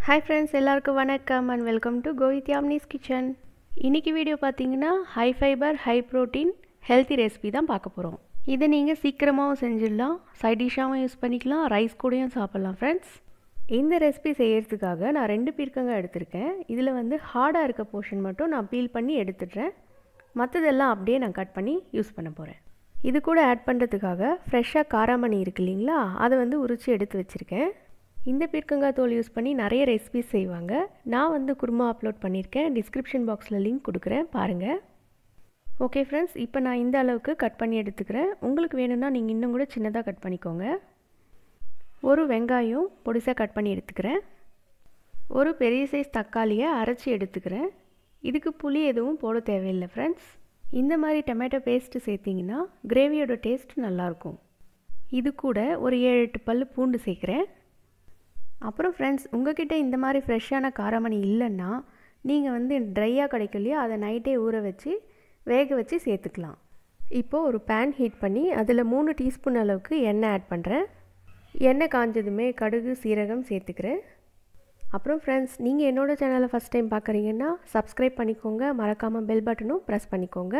hi friends எல்லாருக்கும் வணக்கம் and welcome to கோவித்யாம்னிஸ் கிச்சன் இன்றைக்கி வீடியோ பார்த்தீங்கன்னா high fiber high protein healthy recipe தான் பார்க்க போகிறோம் இதை நீங்கள் சீக்கிரமாகவும் செஞ்சிடலாம் சைட் டிஷ்ஷாகவும் யூஸ் பண்ணிக்கலாம் ரைஸ் கூடயும் சாப்பிட்லாம் ஃப்ரெண்ட்ஸ் இந்த ரெசிபி செய்கிறதுக்காக நான் ரெண்டு பீர்க்கங்க எடுத்திருக்கேன் இதில் வந்து ஹார்டாக இருக்க போர்ஷன் மட்டும் நான் பீல் பண்ணி எடுத்துடுறேன் மற்றதெல்லாம் அப்படியே நான் கட் பண்ணி யூஸ் பண்ண போகிறேன் இது கூட ஆட் பண்ணுறதுக்காக ஃப்ரெஷ்ஷாக காராமணி இருக்கு இல்லைங்களா அதை வந்து உரித்து எடுத்து வச்சுருக்கேன் இந்த பீர்க்கங்காய் தோல் யூஸ் பண்ணி நிறைய ரெசிபிஸ் செய்வாங்க நான் வந்து குருமா அப்லோட் பண்ணியிருக்கேன் டிஸ்கிரிப்ஷன் பாக்ஸில் லிங்க் கொடுக்குறேன் பாருங்கள் ஓகே ஃப்ரெண்ட்ஸ் இப்போ நான் இந்த அளவுக்கு கட் பண்ணி எடுத்துக்கிறேன் உங்களுக்கு வேணும்னா நீங்கள் இன்னும் கூட சின்னதாக கட் பண்ணிக்கோங்க ஒரு வெங்காயம் பொடிசாக கட் பண்ணி எடுத்துக்கிறேன் ஒரு பெரிய சைஸ் தக்காளியை அரைச்சி எடுத்துக்கிறேன் இதுக்கு புளி எதுவும் போட தேவையில்லை ஃப்ரெண்ட்ஸ் இந்த மாதிரி டொமேட்டோ பேஸ்ட்டு சேர்த்திங்கன்னா கிரேவியோட டேஸ்ட் நல்லாயிருக்கும் இது கூட ஒரு ஏழு எட்டு பல் பூண்டு சேர்க்குறேன் அப்புறம் ஃப்ரெண்ட்ஸ் உங்ககிட்ட இந்த மாதிரி ஃப்ரெஷ்ஷான காரமணி இல்லைன்னா நீங்கள் வந்து ட்ரையாக கிடைக்கலையோ அதை நைட்டே ஊற வச்சு வேக வச்சு சேர்த்துக்கலாம் இப்போது ஒரு பேன் ஹீட் பண்ணி அதில் மூணு டீஸ்பூன் அளவுக்கு எண்ணெய் ஆட் பண்ணுறேன் எண்ணெய் காஞ்சதுமே கடுகு சீரகம் சேர்த்துக்கிறேன் அப்புறம் ஃப்ரெண்ட்ஸ் நீங்கள் என்னோடய சேனலை ஃபஸ்ட் டைம் பார்க்குறீங்கன்னா சப்ஸ்கிரைப் பண்ணிக்கோங்க மறக்காமல் பெல் பட்டனும் ப்ரெஸ் பண்ணிக்கோங்க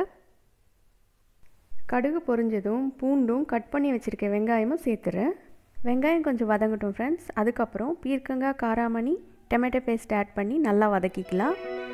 கடுகு பொரிஞ்சதும் பூண்டும் கட் பண்ணி வச்சுருக்க வெங்காயமும் சேர்த்துறேன் வெங்காயம் கொஞ்சம் வதங்கட்டும் ஃப்ரெண்ட்ஸ் அதுக்கப்புறம் பீர்க்கங்காய் காராமணி டொமேட்டோ பேஸ்ட் ஆட் பண்ணி நல்லா வதக்கிக்கலாம்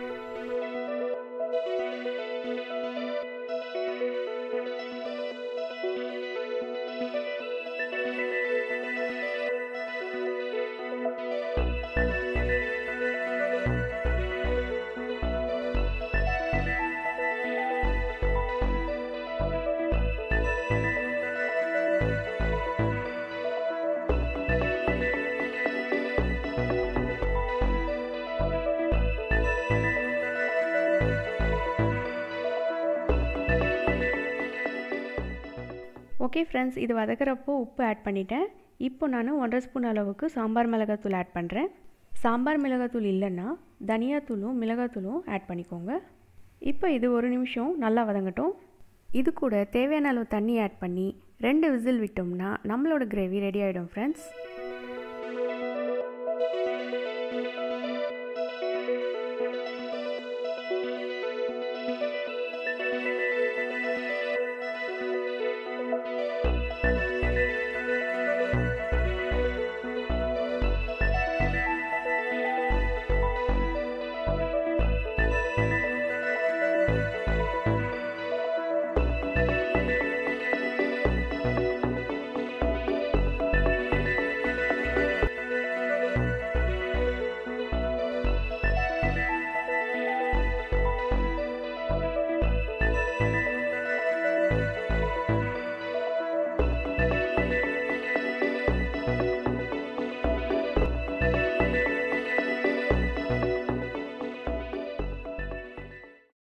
ஓகே ஃப்ரெண்ட்ஸ் இது வதக்கிறப்போ உப்பு ஆட் பண்ணிட்டேன் இப்போ நான் ஒன்றரை ஸ்பூன் அளவுக்கு சாம்பார் மிளகாத்தூள் ஆட் பண்ணுறேன் சாம்பார் மிளகாத்தூள் இல்லைன்னா தனியாத்தூளும் மிளகாத்தூளும் ஆட் பண்ணிக்கோங்க இப்போ இது ஒரு நிமிஷம் நல்லா வதங்கட்டும் இது கூட தேவையான அளவு தண்ணி ஆட் பண்ணி ரெண்டு விசில் விட்டோம்னா நம்மளோட கிரேவி ரெடி ஆகிடும் ஃப்ரெண்ட்ஸ்